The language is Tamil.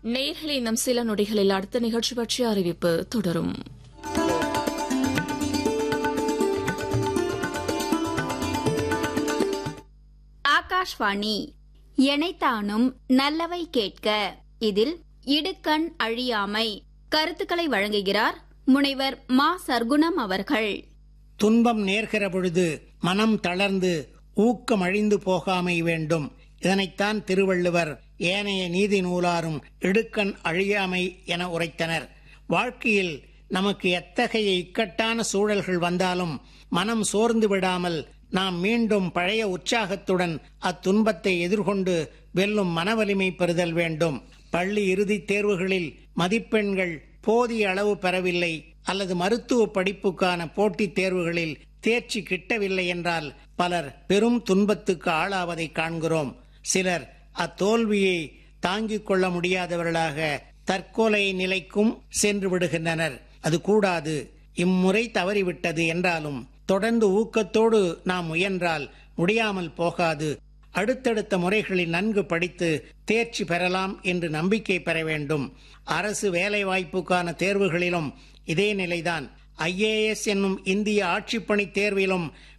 நேர்களை நம் சில நொடிகளில் அடுத்த நிகழ்ச்சி பற்றிய அறிவிப்பு தொடரும் ஆகாஷ்வாணி எனைத்தானும் நல்லவை கேட்க இதில் இடுக்கண் அழியாமை கருத்துக்களை வழங்குகிறார் முனைவர் மா சர்க்குணம் அவர்கள் துன்பம் நேர்கிற பொழுது மனம் தளர்ந்து ஊக்கம் அழிந்து போகாமை வேண்டும் இதனைத்தான் திருவள்ளுவர் ஏனைய நீதி நூலாரும் இடுக்கண் அழியாமை என உரைத்தனர் வாழ்க்கையில் நமக்கு எத்தகைய இக்கட்டான சூழல்கள் வந்தாலும் மனம் சோர்ந்து விடாமல் நாம் மீண்டும் பழைய உற்சாகத்துடன் அத்துன்பத்தை எதிர்கொண்டு வெல்லும் மனவலிமை பெறுதல் வேண்டும் பள்ளி இறுதித் தேர்வுகளில் மதிப்பெண்கள் போதிய அளவு பெறவில்லை அல்லது மருத்துவ படிப்புக்கான போட்டித் தேர்வுகளில் தேர்ச்சி கிட்டவில்லை என்றால் பலர் பெரும் துன்பத்துக்கு ஆளாவதை காண்கிறோம் சிலர் அத்தோல்வியை தாங்கிக் கொள்ள முடியாதவர்களாக தற்கொலை நிலைக்கும் சென்று விடுகின்றனர் அது கூடாது இம்முறை தவறிவிட்டது என்றாலும் தொடர்ந்து ஊக்கத்தோடு நாம் முயன்றால் முடியாமல் போகாது அடுத்தடுத்த முறைகளில் நன்கு படித்து தேர்ச்சி பெறலாம் என்று நம்பிக்கை பெற வேண்டும் அரசு வேலைவாய்ப்புக்கான தேர்வுகளிலும் இதே நிலைதான் ஐஏஎஸ் என்னும் இந்திய ஆட்சிப்பணி தேர்விலும்